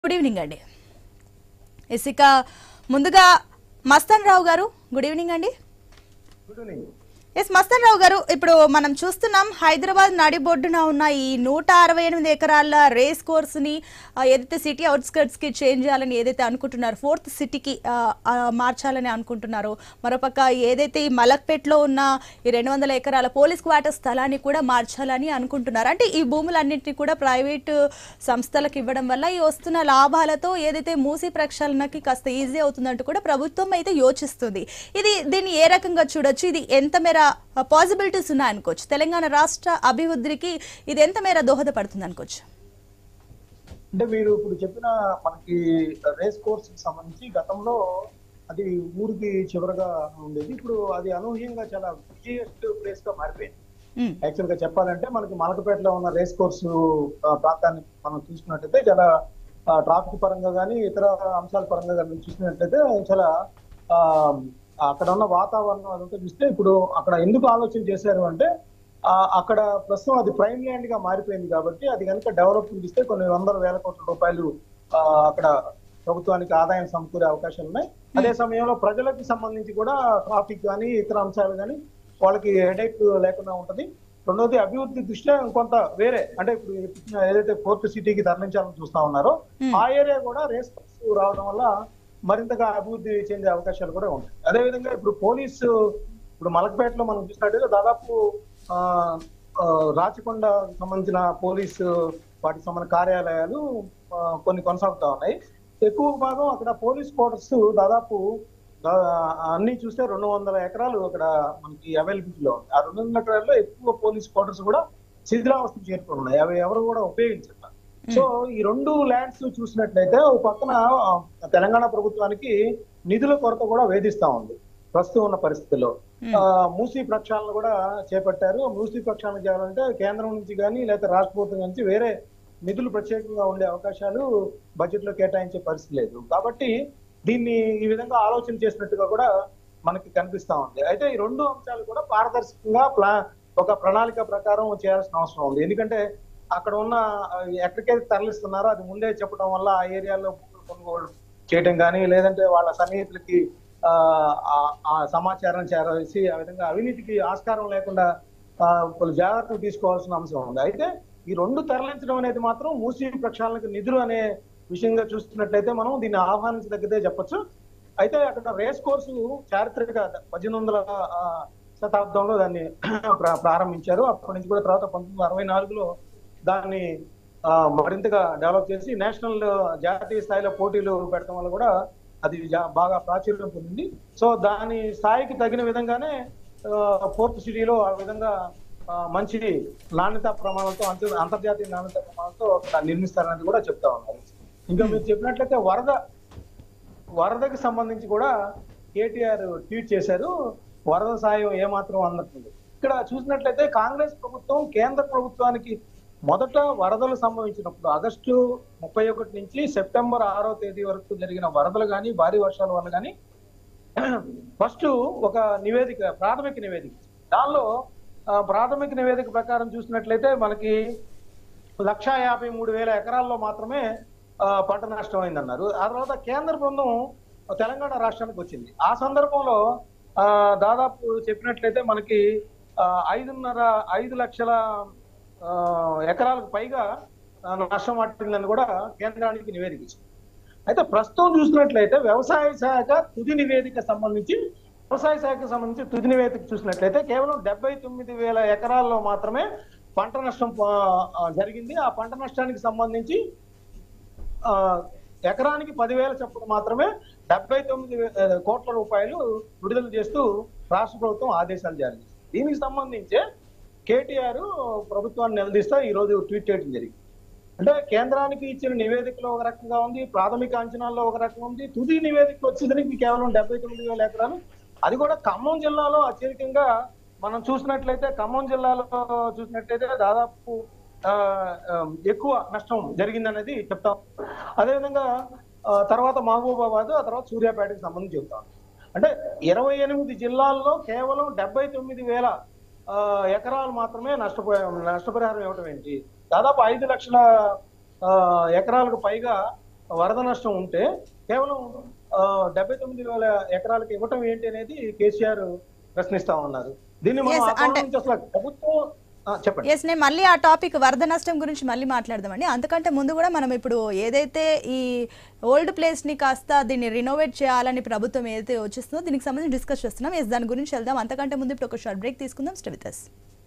Good evening అండి yes ఇక ముందుగా మస్తన్ రావు గారు గుడ్ ఈవినింగ్ అండి good evening yes Mastan Rao గారు ఇప్పుడు మనం చూస్తున్నాం హైదరాబాద్ నడిబొడ్డున ఉన్న ఈ నూట అరవై ఎనిమిది ఎకరాల రేస్ కోర్స్ ని ఆ, ఏదైతే సిటీ అవుట్స్కర్ట్స్ కి చేంజ్ చేయాలని ఏదైతే అనుకుంటున్నారు ఫోర్త్ సిటీకి ఆ, ఆ, మార్చాలని అనుకుంటున్నారో మరోపక్క ఏదైతే ఈ మలక్పేట్లో ఉన్న ఈ రెండు వందల ఎకరాల పోలీస్ క్వార్టర్ స్థలాన్ని కూడా మార్చాలని అనుకుంటున్నారు అంటే ఈ భూములన్నింటినీ కూడా ప్రైవేటు సంస్థలకు ఇవ్వడం వల్ల ఈ వస్తున్న లాభాలతో ఏదైతే మూసి ప్రక్షాళనకి కాస్త ఈజీ అవుతుందంటూ కూడా ప్రభుత్వం అయితే యోచిస్తుంది ఇది దీన్ని ఏ రకంగా చూడొచ్చు ఇది ఎంత మేర పాసిబిలిటీస్ ఉన్నాయనుకోవచ్చు తెలంగాణ రాష్ట్ర అభివృద్ధికి ఇది ఎంత మేర దోహదపడుతుంది అనుకోవచ్చు అంటే మీరు ఇప్పుడు చెప్పిన మనకి రేస్ కోర్స్ కి సంబంధించి గతంలో అది ఊరికి చివరగా ఉండేది ఇప్పుడు అది అనూహ్యంగా చాలా బిజియెస్ట్ ప్లేస్ గా మారిపోయింది ఉమ్, యాక్చువల్ గా చెప్పాలంటే మనకి మలకపేటలో ఉన్న రేస్ కోర్సు ఆ, ప్రాంతాన్ని మనం చూసుకున్నట్టయితే చాలా ట్రాఫిక్ పరంగా కానీ ఇతర అంశాల పరంగా కానీ చూసినట్లయితే చాలా ఆ, అక్కడ ఉన్న వాతావరణం అదంతా చూస్తే ఇప్పుడు అక్కడ ఎందుకు ఆలోచన చేశారు అంటే ఆ, అక్కడ ప్రస్తుతం అది ప్రైమ్ ల్యాండ్ గా మారిపోయింది కాబట్టి అది కనుక డెవలప్మెంట్ ఇస్తే కొన్ని వందల వేల కోట్ల రూపాయలు ఆ, అక్కడ ప్రభుత్వానికి ఆదాయం సమకూరే అవకాశాలు ఉన్నాయి అదే సమయంలో ప్రజలకు సంబంధించి కూడా ట్రాఫిక్ కానీ ఇతర అంశాలు కానీ వాళ్ళకి హెడేక్ లేకుండా ఉంటది రెండోది అభివృద్ధి దృష్ట్యా కొంత వేరే అంటే ఇప్పుడు చెప్పిన ఏదైతే ఫోర్త్ సిటీకి తరలించాలని చూస్తా ఉన్నారో Hmm. ఆ ఏరియా కూడా రేస్ కోర్స్ రావడం వల్ల మరింతగా అభివృద్ధి చెందే అవకాశాలు కూడా ఉంటాయి అదే విధంగా ఇప్పుడు పోలీసు ఇప్పుడు మలకపేటలో మనం చూసినట్టయితే దాదాపు ఆ, ఆ, రాచకొండ సంబంధించిన పోలీసు వాటికి సంబంధించిన కార్యాలయాలు ఆ, కొన్ని కొనసాగుతా ఉన్నాయి ఎక్కువ భాగం అక్కడ పోలీస్ క్వార్టర్స్ దాదాపు దా- అన్ని చూస్తే రెండు వందల ఎకరాలు అక్కడ మనకి అవైలబిలిటీలో ఉంది ఆ రెండు వందల ఎకరాల్లో ఎక్కువ పోలీస్ క్వార్టర్స్ కూడా శిథిలావస్థకు చేరుకుని ఉన్నాయి అవి ఎవరు కూడా ఉపయోగించారు సో ఈ రెండు ల్యాండ్స్ చూసినట్లయితే ఒక పక్కన ఆ, తెలంగాణ ప్రభుత్వానికి నిధుల కొరత కూడా వేధిస్తా ఉంది ప్రస్తుతం ఉన్న పరిస్థితుల్లో ఆ, మూసీ ప్రక్షాళన కూడా చేపట్టారు మూసీ ప్రక్షాళన చేయాలంటే కేంద్రం నుంచి కానీ లేదా రాష్ట్ర ప్రభుత్వం నుంచి వేరే నిధులు ప్రత్యేకంగా ఉండే అవకాశాలు బడ్జెట్ లో కేటాయించే పరిస్థితి లేదు కాబట్టి దీన్ని ఈ విధంగా ఆలోచన చేసినట్టుగా కూడా మనకి కనిపిస్తా ఉంది అయితే ఈ రెండు అంశాలు కూడా పారదర్శకంగా ప్లా ఒక ప్రణాళిక ప్రకారం చేయాల్సిన అవసరం ఉంది ఎందుకంటే అక్కడ ఉన్న ఆ, ఎక్కడికైతే తరలిస్తున్నారో అది ముందే చెప్పడం వల్ల ఆ ఏరియాలో భూములు కొనుగోలు చేయటం కానీ లేదంటే వాళ్ళ సన్నిహితులకి ఆ, ఆ- ఆ సమాచారం చేరవేసి ఆ విధంగా అవినీతికి ఆస్కారం లేకుండా ఆ, పలు జాగ్రత్తలు తీసుకోవాల్సిన అంశం ఉంది అయితే ఈ రెండు తరలించడం అనేది మాత్రం మూసీ ప్రక్షాళనకు నిధులు అనే విషయంగా చూస్తున్నట్లయితే మనం దీన్ని ఆహ్వానించదగ్గదే చెప్పొచ్చు అయితే అక్కడ రేస్ కోర్సు చారిత్రక పద్దెనిమిది వందల ఆ, శతాబ్దంలో దాన్ని ప్రా- ప్రారంభించారు అప్పటి నుంచి కూడా తర్వాత పంతొమ్మిది వందల అరవై నాలుగులో దాన్ని ఆ, మరింతగా డెవలప్ చేసి నేషనల్ జాతీయ స్థాయిలో పోటీలు పెట్టడం వల్ల కూడా అది జా- బాగా ప్రాచుర్యం పొందింది సో దాని స్థాయికి తగిన విధంగానే ఫోర్త్ సిటీలో ఆ విధంగా ఆ, మంచి నాణ్యత ప్రమాణాలతో అంత అంతర్జాతీయ నాణ్యత ప్రమాణాలతో అక్కడ నిర్మిస్తారనేది కూడా చెప్తా ఉన్నారు ఇంకా మీరు చెప్పినట్లయితే వరద వరదకి సంబంధించి కూడా కేటీఆర్ ట్వీట్ చేశారు వరద సాయం ఏమాత్రం అందట్లేదు ఇక్కడ చూసినట్లయితే కాంగ్రెస్ ప్రభుత్వం కేంద్ర ప్రభుత్వానికి మొదట వరదలు సంభవించినప్పుడు ఆగస్టు ముప్పై ఒకటి నుంచి సెప్టెంబర్ ఆరో తేదీ వరకు జరిగిన వరదలు కానీ భారీ వర్షాల వల్ల కానీ ఫస్ట్ ఒక నివేదిక ప్రాథమిక నివేదిక దానిలో ఆ, ప్రాథమిక నివేదిక ప్రకారం చూసినట్లయితే మనకి లక్షా యాభై మూడు వేల ఎకరాల్లో మాత్రమే ఆ, పంట నష్టం అయిందన్నారు ఆ తర్వాత కేంద్ర బృందం తెలంగాణ రాష్ట్రానికి వచ్చింది ఆ సందర్భంలో ఆ, దాదాపు చెప్పినట్లయితే మనకి ఆ, ఐదున్నర ఐదు లక్షల ఆ, ఎకరాలకు పైగా ఆ, నష్టం వాటిందని కూడా కేంద్రానికి నివేదిక ఇచ్చింది అయితే ప్రస్తుతం చూసినట్లయితే వ్యవసాయ శాఖ తుది నివేదిక సంబంధించి వ్యవసాయ శాఖకు సంబంధించి తుది నివేదిక చూసినట్లయితే కేవలం డెబ్బై తొమ్మిది వేల ఎకరాల్లో మాత్రమే పంట నష్టం ఆ, ఆ, జరిగింది ఆ పంట నష్టానికి సంబంధించి ఆ, ఎకరానికి పదివేల చొప్పున మాత్రమే డెబ్బై తొమ్మిది వే- ఆ, కోట్ల రూపాయలు విడుదల చేస్తూ రాష్ట్ర ప్రభుత్వం ఆదేశాలు జారీ చేసింది దీనికి సంబంధించే కేటీఆర్ ప్రభుత్వాన్ని నిలదీస్తా ఈ రోజు ట్వీట్ చేయడం జరిగింది అంటే కేంద్రానికి ఇచ్చిన నివేదికలో ఒక రకంగా ఉంది ప్రాథమిక అంచనాల్లో ఒక రకంగా ఉంది తుది నివేదిక వచ్చేసరికి కేవలం డెబ్బై తొమ్మిది వేల ఎకరాలు అది కూడా ఖమ్మం జిల్లాలో అత్యధికంగా మనం చూసినట్లయితే ఖమ్మం జిల్లాలో చూసినట్లయితే దాదాపు ఆ, ఆ, ఎక్కువ నష్టం జరిగిందనేది చెప్తాం అదేవిధంగా ఆ, తర్వాత మహబూబాబాద్ ఆ తర్వాత సూర్యాపేటకి సంబంధించి చెప్తాం అంటే ఇరవై ఎనిమిది జిల్లాల్లో కేవలం డెబ్బై తొమ్మిది వేల ఆ, ఎకరాలు మాత్రమే నష్టపోయా నష్టపరిహారం ఇవ్వటం ఏంటి దాదాపు ఐదు లక్షల ఆ, ఎకరాలకు పైగా వరద నష్టం ఉంటే కేవలం ఆ, డెబ్బై తొమ్మిది వేల ఎకరాలకు ఇవ్వటం ఏంటి అనేది కేసీఆర్ ప్రశ్నిస్తా ఉన్నారు దీన్ని మనం Yes, ఆ కోణం అంటే- నుంచి అసలు ప్రభుత్వం ఆ, చెప్పండి ఎస్ నేను మళ్ళీ ఆ టాపిక్ వరద నష్టం గురించి మళ్ళీ మాట్లాడదామండి అంతకంటే ముందు కూడా మనం ఇప్పుడు ఏదైతే ఈ ఓల్డ్ ప్లేస్ ని కాస్త దీన్ని రినోవేట్ చేయాలని ప్రభుత్వం ఏదైతే వచ్చిస్తుందో దీనికి సంబంధించి డిస్కస్ చేస్తున్నాం ఎస్ దాని గురించి వెళ్దాం అంతకంటే ముందు ఇప్పుడు ఒక షార్ట్ బ్రేక్ తీసుకుందాం స్టే విత్ us.